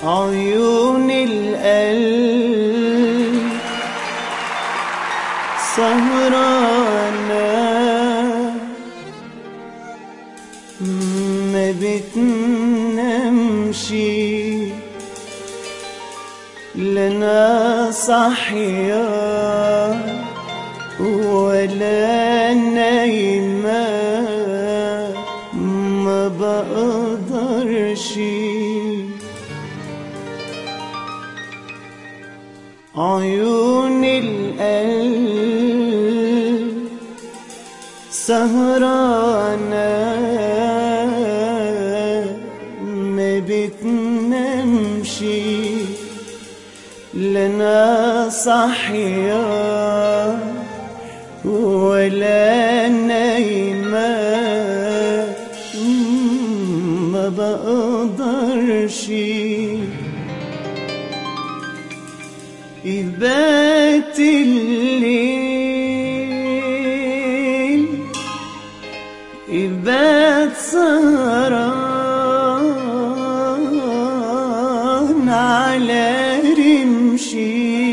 عيون القلب سهرانة ما بتنامش لنا صحية ولا نايمة ما بقدرش عيون القلب سهرانة ما بتنامش لنا صحية ولا نايمة ما بقدرش يبات الليل يبات سهران على رمشي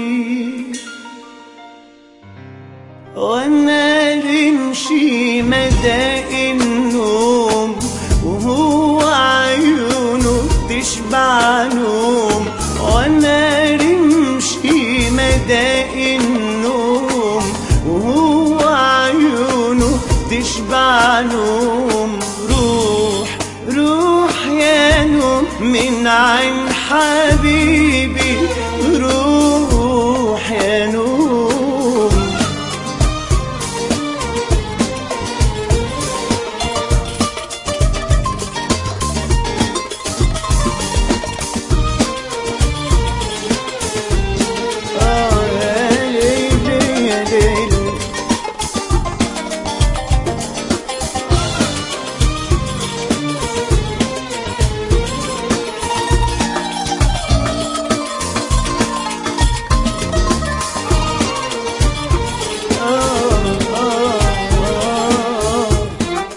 وانا رمشي مدى النوم وهو عيونه تشبع نوم وانا رمشي مدى النوم وهو عيونه تشبع نوم روح روح يا نوم من عين حبيبي روح يا نوم آه يا ليلي يا ليلي آه آه آه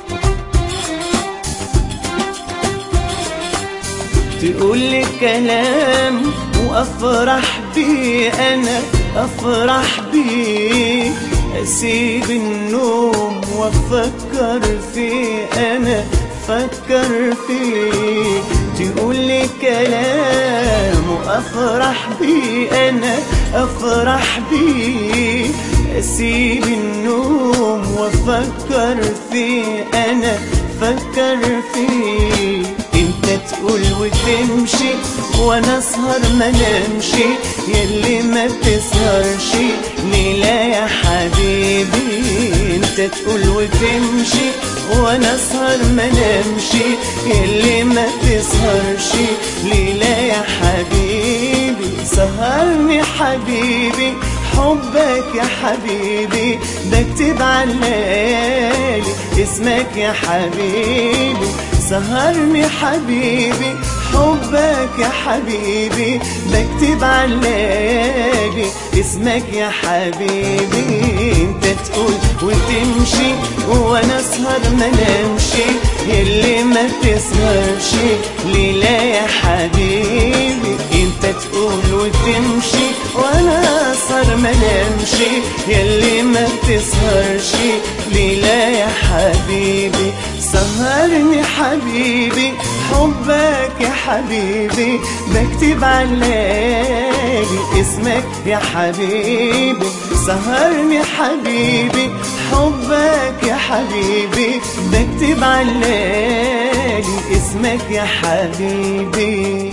تقول لي كلام وافرح بيه انا افرح بيه اسيب النوم وافكر فيه انا فكر فيه تقول لي كلام وافرح بيه انا افرح بيه اسيب النوم وافكر فيه انا فكر فيه انت تقول وتمشي وانا اسهر ما نمشي يلي ما بتسهرش ليلة يا حبيبي انت تقول وتمشي وانا اسهر ما نمشي يلي ما بتسهرش ليلة يا حبيبي سهرني حبيبي حبك يا حبيبي بكتب على الليالي اسمك يا حبيبي سهرني حبيبي حبك يا حبيبي بكتب على الليالي اسمك يا حبيبي انت تقول وتمشي وانا اسهر ما نمشي يلي ما بتسهرش ليلة يا حبيبي انت تقول وتمشي وانا اسهر ما نمشي يلي ما بتسهرش ليلة يا حبيبي سهرني حبيبي حبك يا حبيبي بكتب على الليالي اسمك يا حبيبي سهرني حبيبي حبك يا حبيبي بكتب على الليالي اسمك يا حبيبي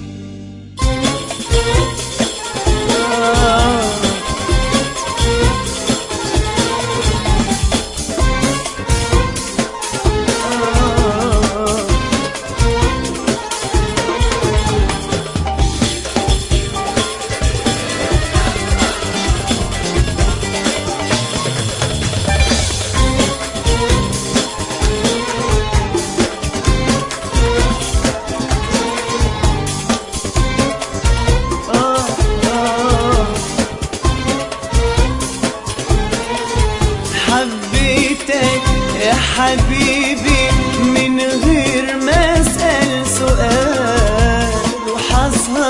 آه آه حبيبي من غير ما اسال سؤال وحظها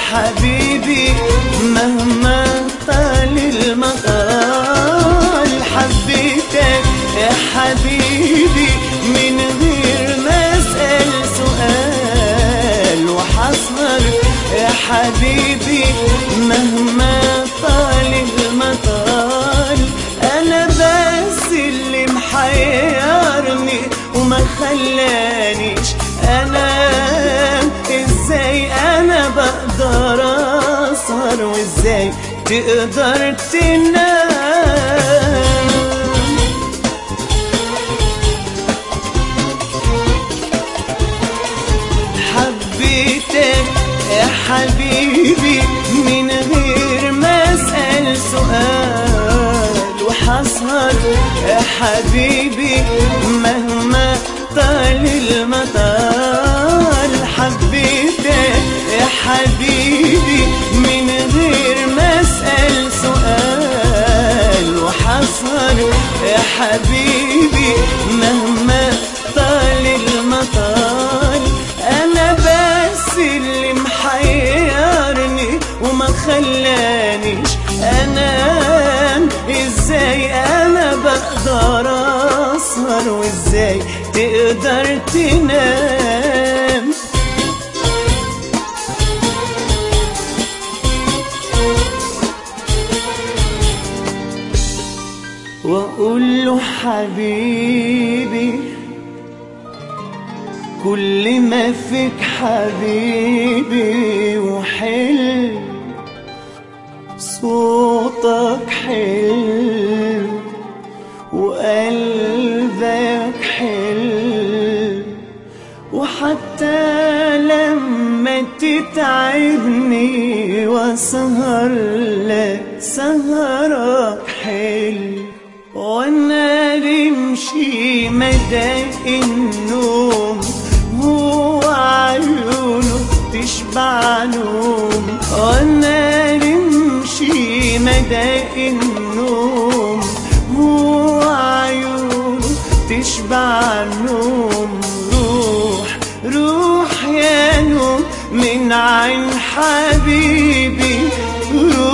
حبيبي مهما طال المطال حبيتك يا حبيبي من غير ما اسال سؤال وحصبر يا حبيبي مهما طال المطال انا بس اللي محيرني وما خلانيش انا ازاي انا بقدر اسهر وازاي تقدر تنام حبيتك يا حبيبي من غير ما اسال سؤال وحصهر يا حبيبي مهما طال المطال حبيتك يا حبيبي من غير ما اسال سؤال وحصهر يا حبيبي مهما طال المطال انا بس اللي محيرني وما خلانيش انام ازاي انا بقدر اسهر وازاي تقدر تنام واقول له حبيبي كل ما فيك حبيبي وحلو صوتك حلو وقلبك حلو وحتى لما تتعبني واسهر لك سهرك حلو وانا نمشي مدى النوم هو عيونه تشبع نوم وانا نمشي مدى النوم هو عيونه تشبع نوم روح روح يا نوم من عين حبيبي روح